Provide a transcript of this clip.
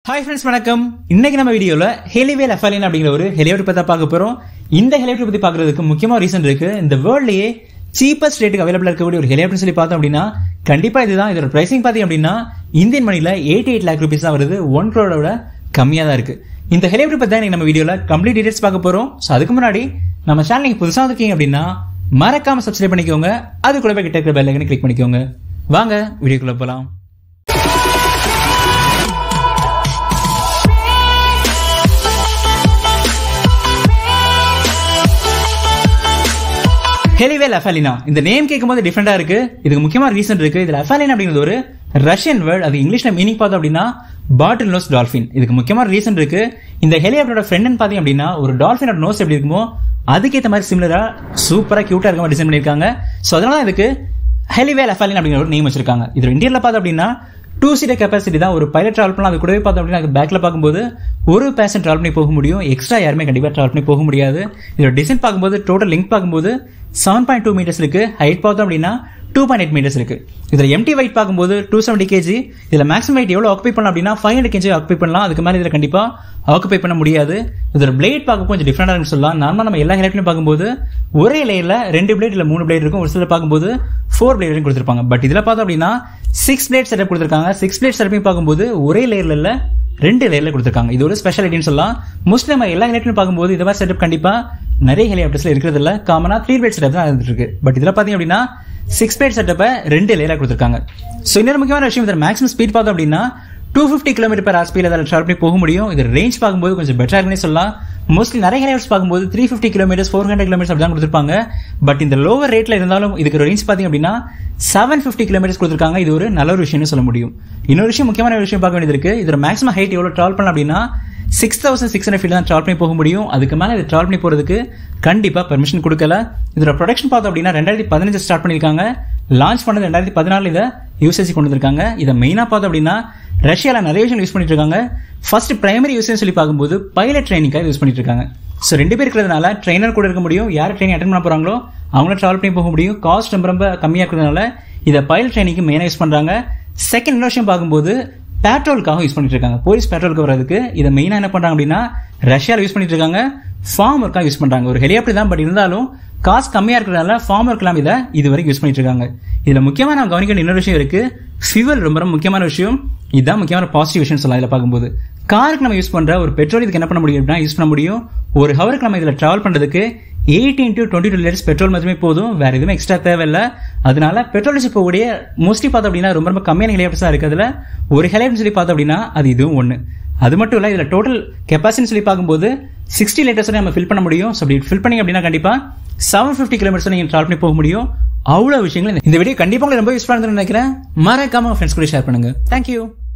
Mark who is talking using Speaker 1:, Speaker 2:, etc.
Speaker 1: hi friends வணக்கம் இன்னைக்கு நம்ம வீடியோல ஹெலிவேல் எஃப்எல்என் அப்படிங்கிற ஒரு ஹெலிகாப்டர் பத்தி பார்க்க போறோம் இந்த ஹெலிகாப்டர் பத்தி பார்க்கறதுக்கு முக்கியமா ரீசன் இருக்கு இந்த வேர்ல்ட்லயே சீப்பஸ்ட் ரேட்டுக்கு அவைலபிள் இருக்கக்கூடிய ஒரு ஹெலிகாப்டர் சொல்லி பார்த்தோம் அப்படின்னா கண்டிப்பா இதுதான் இதோட பிரைசிங் பாத்தீங்க அப்படின்னா இந்தியன் மணில எயிட்டி எயிட் லேக் ருபீஸ் தான் வருது ஒன் crore-ஓட கம்மியா தான் இருக்கு இந்த ஹெலிகாப்டர் பத்தி தான் இன்னைக்கு நம்ம வீடியோல கம்ப்ளீட் டீடைல்ஸ் பார்க்க போறோம் ஸோ அதுக்கு முன்னாடி நம்ம சேனல் நீங்க புதுசா இருக்கீங்க அப்படின்னா மறக்காம சப்ஸ்கிரைப் பண்ணிக்கோங்க அது கூட கிட்ட இருக்கிற பெல் ஐக்கனை கிளிக் பண்ணிக்கோங்க வாங்க வீடியோக்குள்ள போலாம் ஹெலிவேல் அஃபாலினா இந்த நேம் கேட்கும்போது டிஃப்ரெண்டா இருக்கு இதுக்கு முக்கியமான ரீசன் இருக்கு இதுல அஃபாலினா அப்படிங்கிறது ஒரு ரஷ்யன் வேர்ட் அது இங்கிலீஷ்ல மீனிங் பார்த்தோம் அப்படின்னா பாட்டில் நோஸ் டால்ஃபின் இதுக்கு முக்கியமான ரீசன் இருக்கு இந்த ஹெலிகாப்டரோட ஃப்ரெண்ட் பாத்தீங்க அப்படின்னா ஒரு டால்ஃபினோட நோஸ் எப்படி இருக்குமோ அதுக்கேற்ற மாதிரி சிமிலரா சூப்பரா கியூட்டா இருக்க மாதிரி டிசைன் பண்ணிருக்காங்க ஸோ அதனால தான் இதுக்கு ஹெலிவேல் அஃபாலின் அப்படிங்கிற ஒரு நேம் வச்சிருக்காங்க இதோட இந்தியன்ல பார்த்தோம் அப்படின்னா டூ சீட்டர் கெப்பாசிட்டி தான் ஒரு பைலட் ட்ராவல் பண்ணலாம் அது கூடவே பார்த்தோம் அப்படின்னா பேக்ல பார்க்கும்போது ஒரு பேசன் ட்ராவல் பண்ணி போக முடியும் எக்ஸ்ட்ரா யாருமே கண்டிப்பா ட்ராவல் பண்ணி போக முடியாது இதோட டிசைன் பார்க்கும்போது டோட்டல் லிங்க் பார்க்கும்போது செவன் பாயிண்ட் டூ மீட்டர்ஸ் இருக்கு ஹைட் பார்த்தோம் அப்படின்னா டூ பாயிண்ட் எயிட் மீட்டர்ஸ் இருக்கு இதுல எம்டி வெயிட் பார்க்கும்போது டூ செவன்டி கேஜி இதுல மேக்ஸிமம் வெயிட் எவ்வளவு ஆக்குபை பண்ணலாம் அப்படின்னா ஃபைவ் ஹண்ட்ரட் கேஜி ஆக்குபை பண்ணலாம் அதுக்கு மேலே இதுல கண்டிப்பா ஆக்குபை பண்ண முடியாது இதோட பிளேட் பார்க்க கொஞ்சம் டிஃப்ரெண்டா இருக்குன்னு சொல்லலாம் நார்மலா நம்ம எல்லா ஹெலிகாப்டரும் பார்க்கும்போது ஒரே லேயர்ல ரெண்டு பிளேட் இல்ல மூணு பிளேட் இருக்கும் ஒரு சிலர் பார்க்கும்போது ஃபோர் பிளேட் கொடுத்துருப்பாங்க பட் இதுல பார்த்தோம் அப்படின்னா சிக்ஸ் பிளேட் செட்டப் கொடுத்துருக்காங்க சிக்ஸ் பிளேட் செட்டப்பையும் பார்க்கும்போது ஒரே லேயர்ல இல்ல ரெண்டு லேயர்ல கொடுத்துருக்காங்க இது ஒரு ஸ்பெஷாலிட்டின்னு சொல்லலாம் மோஸ்ட்லி நம்ம எல்லா ஹெலிகாப்டரும் பார்க்கும்போது இந்த மாதிரி செட்டப் கண்டிப்பா நிறைய ஹெலிகாப்டர்ஸ்ல இருக்கிறது இல்ல காமனா த்ரீ பிளேட் செட்டப் தான் இருந்துட்டு இருக்கு பட் இதுல பாத்தீங்க அப்படின்னா சிக்ஸ் பிளேட் செட்டப்பை ரெண்டு லேயரா கொடுத்துருக்காங்க ஸோ இன்னொரு முக்கியமான விஷயம் இதில் மேக்ஸிமம் ஸ்பீட் பார்த்தோம் அப்படின்னா two fifty kilometre per hour ஸ்பீடில் அதில் ட்ராவல் பண்ணி போக முடியும் இது ரேஞ்ச் பார்க்கும்போது கொஞ்சம் பெட்டரா இருக்குன்னு சொல்லலாம் மோஸ்ட்லி நிறைய ஹெலிகாப்டர்ஸ் பார்க்கும்போது three fifty kilometres four hundred kilometres அப்படி தான் கொடுத்துருப்பாங்க பட் இந்த லோவர் ரேட்ல இருந்தாலும் இதுக்கு ரேஞ்ச் பார்த்தீங்க அப்படின்னா செவன் ஃபிஃப்டி கிலோமீட்டர்ஸ் கொடுத்துருக்காங்க இது ஒரு நல்ல ஒரு விஷயம்னு சொல்ல முடியும் இன்னொரு விஷயம் முக்கியமான விஷயம் பார்க்க வேண்டியது இருக்கு இதோட மேக்ஸிமம் ஹைட் எவ்வளோ ட்ராவல் பண்ணலாம் அப்படின்னா six thousand six hundred feet தான் ட்ராவல் பண்ணி போக முடியும் அதுக்கு மேலே இது ட்ராவல் பண்ணி போகிறதுக்கு கண்டிப்பாக பெர்மிஷன் கொடுக்கல இதோட ப்ரொடக்ஷன் பார்த்தோம் அப்படின்னா ரெண்டாயிரத்தி பதினஞ்சு ஸ்டார்ட் பண்ணியிருக்காங்க லான்ச் பண்ணது ரெண்டாயிரத்தி பதினாலு இதை யூசேஜ் கொண்டு வந்திருக்காங்க இதை மெயினாக பார்த்தோம் அப்படின்னா ரஷ்யாவில் நிறைய விஷயம் யூஸ் பண்ணிட்டு இருக்காங்க ஃபர்ஸ்ட் பிரைமரி யூசேஜ் சொல்லி பார்க்கும்போது பைலட் ட்ரைனிங்காக யூஸ் பண்ணிட்டு இருக்காங்க ஸோ ரெண்டு பேர் இருக்கிறதுனால ட்ரைனர் கூட இருக்க முடியும் யார் ட்ரைனிங் அட்டன் பண்ண போறாங்களோ அவங்களும் ட்ராவல் பண்ணி போக முடியும் காஸ்ட் ரொம்ப ரொம்ப கம்மியாக இருக்கிறதுனால இதை பைலட் ட்ரைனிங்க்கு மெயினாக யூஸ் பண்ணுறாங்க செகண்ட் இன்னொரு விஷயம் பார்க்கும்போது பேட்ரோலுக்காக யூஸ் பண்ணிட்டு இருக்காங்க போலீஸ் பேட்ரோலுக்கு வர்றதுக்கு இதை மெயினாக என்ன பண்றாங்க அப்படின்னா ரஷ்யாவில் யூஸ் பண்ணிட்டு இருக்காங்க ஃபார்ம் ஒர்க்காக யூஸ் பண்றாங்க ஒரு ஹெலிகாப்டர் தான் பட் இருந்தாலும் காசு கம்மியா இருக்கிறதால ஃபார்ம் ஒர்க்லாம் இதை இது வரைக்கும் யூஸ் பண்ணிட்டு இருக்காங்க இதுல முக்கியமா நான் கவனிக்க வேண்டிய இன்னொரு விஷயம் இருக்கு ஃபியூவல் ரொம்ப ரொம்ப முக்கியமான விஷயம் இதுதான் முக்கியமான பாசிட்டிவ் விஷயம் சொல்லலாம் இதில் பார்க்கும்போது காருக்கு நம்ம யூஸ் பண்ற ஒரு பெட்ரோல் இதுக்கு என்ன பண்ண முடியும் அப்படின்னா யூஸ் பண்ண முடியும் ஒரு ஹவருக்கு நம்ம இதில் டிராவல் பண்றதுக்கு eighteen to twenty two litres petrol மட்டுமே போதும் வேற எதுவுமே எக்ஸ்ட்ரா தேவையில்லை அதனால பெட்ரோல் போகக்கூடிய மோஸ்ட்லி பார்த்தோம் அப்படின்னா ரொம்ப ரொம்ப கம்மியான ஹெலிகாப்டர்ஸ் தான் இருக்கு அதுல ஒரு ஹெலிகாப்டர் சொல்லி பார்த்தோம் அப்படின்னா அது இதுவும் ஒன்று அது மட்டும் இல்லை இதில் டோட்டல் கெப்பாசிட்டி சொல்லி பார்க்கும்போது சிக்ஸ்டி லிட்டர்ஸ் நம்ம ஃபில் பண்ண முடியும் ஸோ அப்படி ஃபில் பண்ணி அப்படின்னா கண்டிப்பா செவன் ஃபிஃப்டி கிலோமீட்டர்ஸ் நீங்கள் ட்ராவல் பண்ணி போக முடியும் அவ்வளோ விஷயங்கள் இந்த வீடியோ கண்டிப்பாக உங்களுக்கு ரொம்ப யூஸ்ஃபுல்லாக இருந்ததுன்னு நினைக்கிறேன் மறக்காம ஃப்ரெண்ட்ஸ் கூட ஷேர் பண்ணுங்க தேங்க்யூ